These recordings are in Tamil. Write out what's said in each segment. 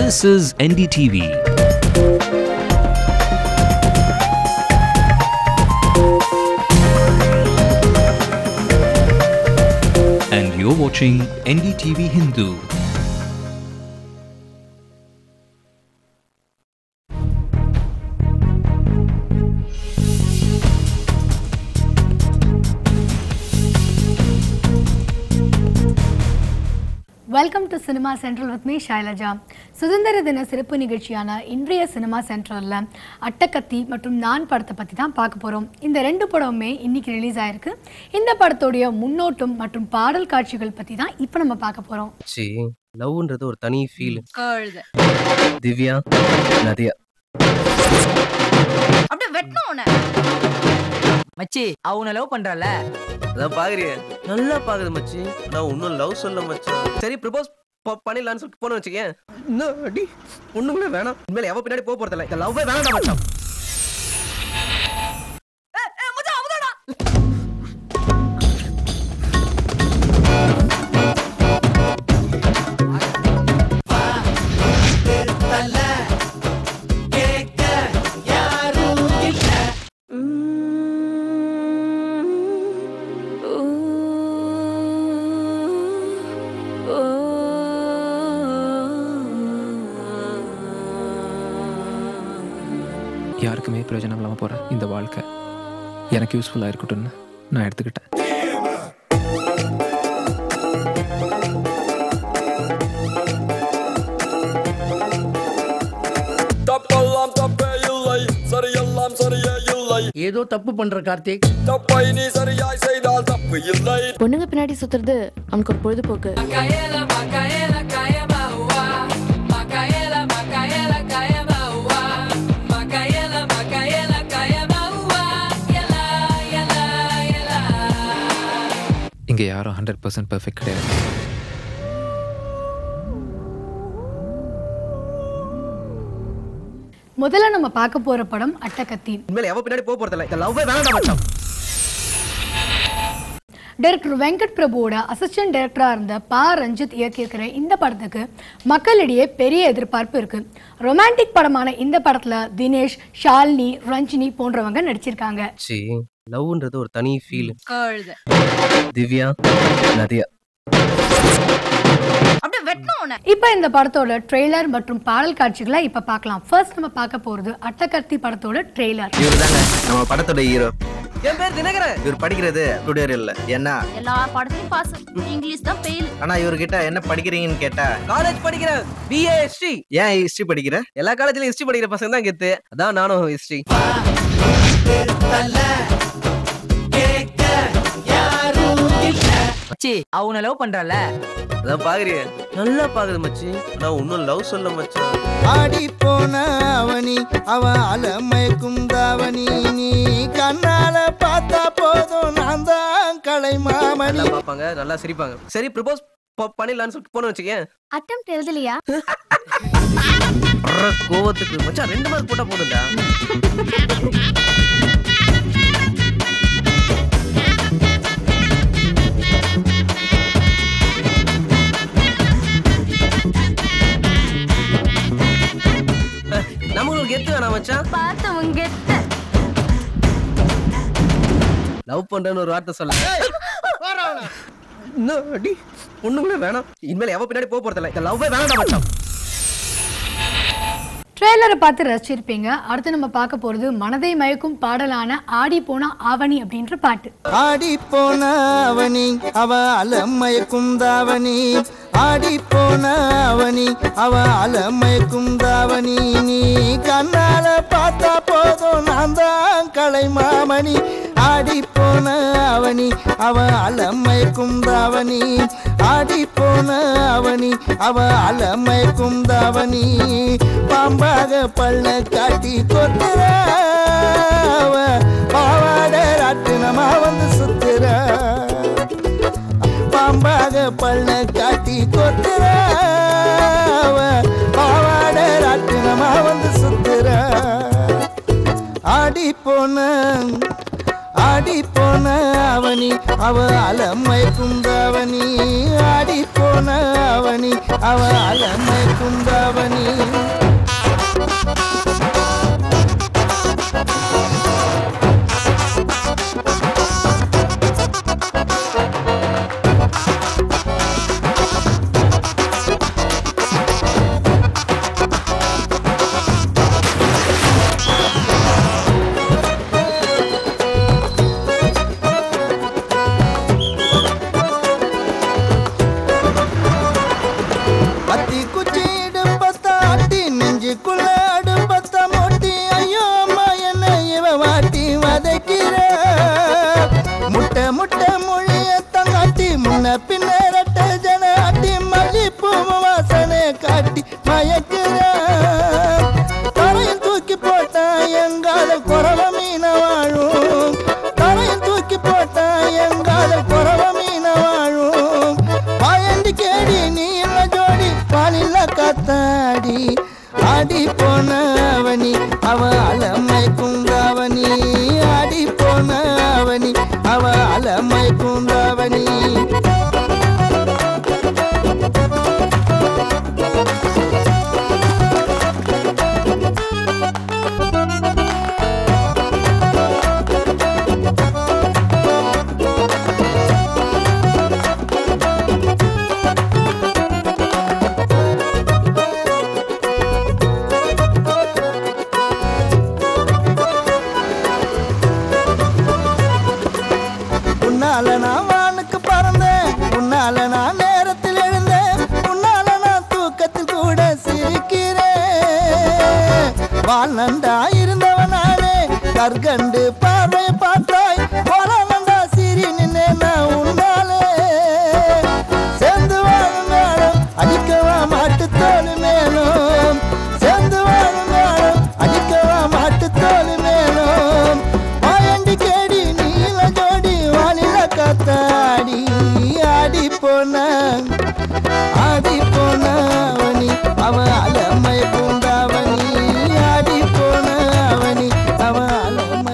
This is NDTV. And you're watching NDTV Hindu. Welcome to cinema central with me Shailaja சுதந்திர தின சிறப்பு நிகழ்ச்சியான இன்றைய சினிமா சென்ட்ரலில் அட்டக்கத்தி மற்றும் நான் படத்தை பற்றி தான் பார்க்க போகிறோம் இந்த ரெண்டு படமுமே இன்னைக்கு ரிலீஸ் ஆயிருக்கு இந்த படத்தோடைய முன்னோட்டம் மற்றும் பாடல் காட்சிகள் பற்றி தான் இப்போ நம்ம பார்க்க போகிறோம் சி லவ்ன்றது ஒரு தனி ஃபீல் கழுத திவ்யா நதியா அப்படியே வெட்டணும் உன்னை மச்சி அவனை லவ் பண்றல அதான் பாக்குறிய நல்லா பாக்குது மச்சி நான் இன்னும் லவ் சொல்ல மச்சி சரி ப்ரப்போஸ் பண்ணிடலாம்னு சொல்லிட்டு போன வச்சுக்கேன் இன்னும் அடி ஒண்ணுங்களே வேணாம் இனிமேல் எவ பின்னாடி போக போறதில்ல இந்த லவ்வே வேணாம் மச்சான் யாருக்குமே பிரயோஜனம் இல்லாமல் போகிற இந்த வாழ்க்கை எனக்கு யூஸ்ஃபுல்லாக இருக்கட்டும்னு நான் எடுத்துக்கிட்டேன் தப்பெல்லாம் தப்பே இல்லை சரியெல்லாம் சரியே இல்லை ஏதோ தப்பு பண்ற கார்த்திக் தப்பை நீ சரியாய் செய்தால் தப்பு இல்லை பொண்ணுங்க பின்னாடி சுத்துறது அவனுக்கு ஒரு பொழுதுபோக்கு இங்கே யாரும் ஹண்ட்ரட் பர்சன்ட் பர்ஃபெக்ட் கிடையாது முதல்ல நம்ம பார்க்க போகிற படம் அட்டக்கத்தி இனிமேல் எவ பின்னாடி போக போறதில்ல இந்த லவ்வே வேணாம் மச்சான் டைரக்டர் வெங்கட் பிரபுவோட அசிஸ்டன்ட் டைரக்டராக இருந்த பா ரஞ்சித் இயக்கியிருக்கிற இந்த படத்துக்கு மக்களிடையே பெரிய எதிர்பார்ப்பு இருக்கு ரொமான்டிக் படமான இந்த படத்துல தினேஷ் ஷாலினி ரஞ்சினி போன்றவங்க நடிச்சிருக்காங்க சி லவ்ன்றது ஒரு தனி ஃபீல் கழுத திவ்யா நதியா அப்படியே வெட்டணும் உன்னை இப்போ இந்த படத்தோட ட்ரெய்லர் மற்றும் பாடல் காட்சிகளை இப்போ பார்க்கலாம் ஃபர்ஸ்ட் நம்ம பார்க்க போறது அட்டகத்தி படத்தோட ட்ரெய்லர் இவர் தாங்க நம்ம படத்தோட ஹீரோ என் பேர் தினகரன் இவர் படிக்கிறது டுடோரியல் இல்ல என்ன எல்லா படத்துலயும் பாஸ் இங்கிலீஷ் தான் ஃபெயில் ஆனா இவர்கிட்ட என்ன படிக்கிறீங்கன்னு கேட்டா காலேஜ் படிக்கிறேன் பிஏ ஹிஸ்டரி ஏன் ஹிஸ்டரி படிக்கிற எல்லா காலேஜ்லயும் ஹிஸ்டரி படிக்கிற பசங்க தான் கெத்து அதான் நானும் ஹிஸ்டரி மச்சி அவனை லவ் பண்றல அதான் பாக்குறிய நல்லா பாக்குது மச்சி நான் இன்னும் லவ் சொல்ல மச்சான் ஆடி போன அவனி அவ அலமயக்கும் தாவணி நீ கண்ணால பார்த்தா போதும் நான் தான் கலை மாமணி நல்லா பாப்பாங்க நல்லா சிரிப்பாங்க சரி ப்ரப்போஸ் பண்ணிடலாம்னு சொல்லிட்டு போன வச்சுக்கேன் அட்டம் எழுதலையா அற கோவத்துக்கு மச்சான் ரெண்டு மார்க் போட்டா போதும்டா அஹ், நம்மளுக்கு கெத்து வேணாம் மச்சான் பார்த்தவங்க லவ் பண்றேன்னு ஒரு வார்த்தை சொல்ல இன்னும் அடி ஒண்ணுங்களே வேணாம் இனிமேல் எவ பின்னாடி போக போறதில்ல இந்த லவ்வே வேணாம் மச்சான் ட்ரெய்லரை பார்த்து ரசிச்சிருப்பீங்க அடுத்து நம்ம பார்க்க போறது மனதை மயக்கும் பாடலான ஆடி போன ஆவணி அப்படின்ற பாட்டு ஆடி போன அவனி அவ அலமயக்கும் தாவணி ஆடி போன அவனி அவ அலமயக்கும் தாவணி நீ கண்ணால பார்த்தா போதும் நான் தான் கலை மாமணி ஆடி போன அவனி அவ அலமயக்கும் தாவணி ஆடி போன அவனி அவ அலமயக்கும் தாவணி பாம்பாக பள்ள காட்டி கொத்துற அவ பாவாட ராட்டினமா வந்து சுத்துற பாம்பாக பள்ள காட்டி கொத்துற அவ பாவாட ராட்டினமா வந்து சுத்துற ஆடி போன ஆடி போன அவனி அவ அலமை குந்தவனி ஆடி போன அவனி அவ அலமை குந்தாவணி பத்தி குச்சி இடுப்பத்த அட்டி நெஞ்சுக்குள்ள அடுப்பத்த மூட்டி ஐயோ அம்மா என்ன இவ வாட்டி வதைக்கிற முட்டை முட்டை மொழிய தங்காட்டி முன்ன பின்ன ரெட்ட ஜன அட்டி மல்லிப்பூ வாசனை காட்டி மயக்கிற தரையில் தூக்கி போட்டா எங்கால குறவ மீன வாழும் தரையில் தூக்கி போட்டா எங்கால குறவ மீன வாழும் பாயண்டி கேடி நீ இல்ல ஜோடி பாலில்ல காத்தாடி ஆடி போன அவனி அவ அலமை குந்தாவணி ஆடி போன அவனி அவ அலமை குந்தாவணி உன்னால நான் வானுக்கு பறந்தேன் உன்னால நான் நேரத்தில் எழுந்தேன் உன்னால நான் தூக்கத்தில் கூட சிரிக்கிறேன் வாழ்நண்டா இருந்தவன் நானே கற்கண்டு பார்வை பார்த்தாய் போலண்டா சிரி நின்னே நான் உன்னாலே சேர்ந்து வாழும் நாளும் அடிக்கவா மாட்டு தோல் மேலும் சேர்ந்து வாழும் நாளும் அடிக்கவா மாட்டு தோல் மேலும் வாயண்டி கேடி நீல ஜோடி வாலில காத்தாடி ஆடி போன ஆடி போன அவனி அவ அலமை பூண்டாவணி ஆடி போன அவனி அவ அலமை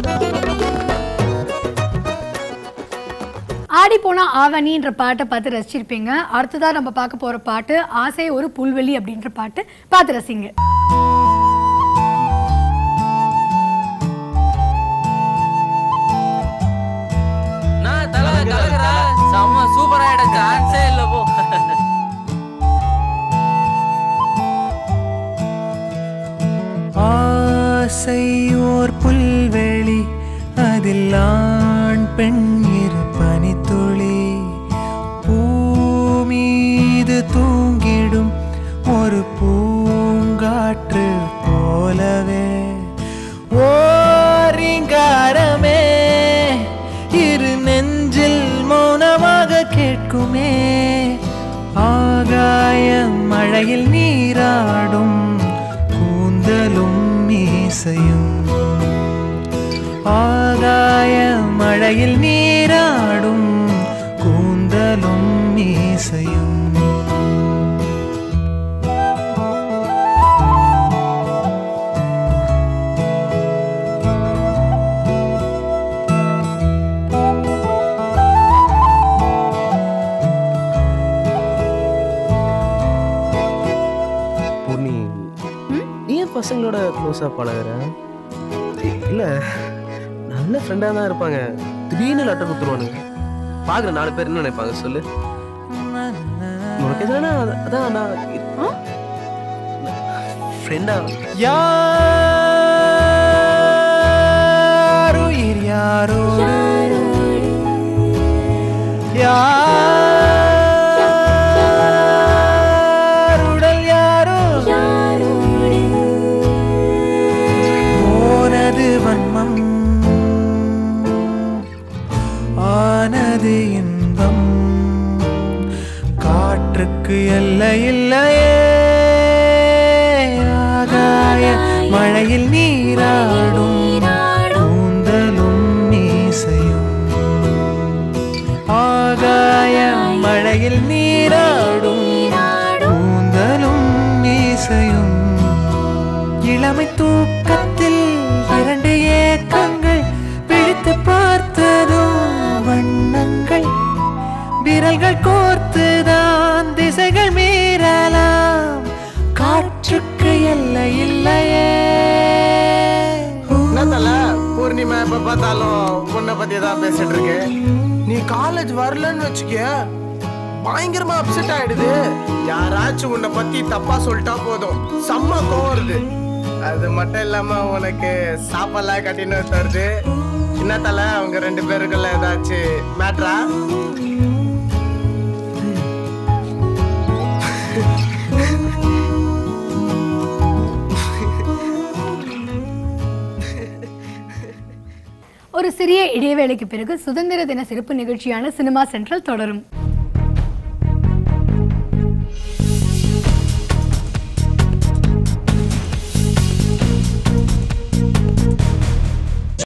ஆடி போனா ஆவணின்ற பாட்டை பார்த்து ரசிச்சிருப்பீங்க அடுத்ததா நம்ம பார்க்க போற பாட்டு ஆசை ஒரு புல்வெளி அப்படின்ற பாட்டு பார்த்து ரசிங்க நான் தல கலக்குறா செம்ம சூப்பரா ஆயிட சான்ஸே இல்ல போ ஆசை ஓர் புல்வெளி அதில் ஆண் பெண் இரு பனித்துளி பூமீது தூங்கிடும் ஒரு பூங்காற்று போலவே ஓரிங்காரமே இரு நெஞ்சில் மௌனமாக கேட்குமே ஆகாய மழையில் நீராடும் கூந்தலும் மீசையும் ஆகாய மழையில் நீராடும் கூந்தலும் மீசையும் பூர்ணி நீ ஏன் பசங்களோட க்ளோஸாக பழகுற இல்லை நல்ல ஃப்ரெண்டாக தான் இருப்பாங்க திடீர்னு லெட்டர் கொடுத்துருவானுங்க பார்க்குற நாலு பேர் என்ன நினைப்பாங்க சொல்லு உனக்கு எதுனா அதான் நான் ஃப்ரெண்டா யாருயிர் யாரோடு யாருடல் யாரோ போனது வன்மம் ஆனது இன்பம் காற்றுக்கு எல்லை இல்லையே ஆகாய மழையில் நீராடும் கூந்தலும் மீசையும் ஆகாய மழையில் நீராடும் கூந்தலும் மீசையும் இளமை தூக்கத்தில் இரண்டு ஏக்கங்கள் பிடித்து பார்த்ததும் வண்ணங்கள் விரல்கள் கோர்த்துதான் திசைகள் மீற பார்த்தாலும் உன்னை பத்தி தான் பேசிட்டு இருக்கேன் நீ காலேஜ் வரலன்னு வச்சுக்க பயங்கரமா அப்செட் ஆயிடுது யாராச்சும் உன்னை பத்தி தப்பா சொல்லிட்டா போதும் செம்ம கோவம் வருது அது மட்டும் இல்லாம உனக்கு சாப்பாடுலாம் கட்டின்னு தருது என்ன தல அவங்க ரெண்டு பேருக்குள்ள ஏதாச்சும் மேட்ரா ஒரு சிறிய இடைவேளைக்கு பிறகு சுதந்திர தின சிறப்பு நிகழ்ச்சியான சினிமா சென்ட்ரல் தொடரும்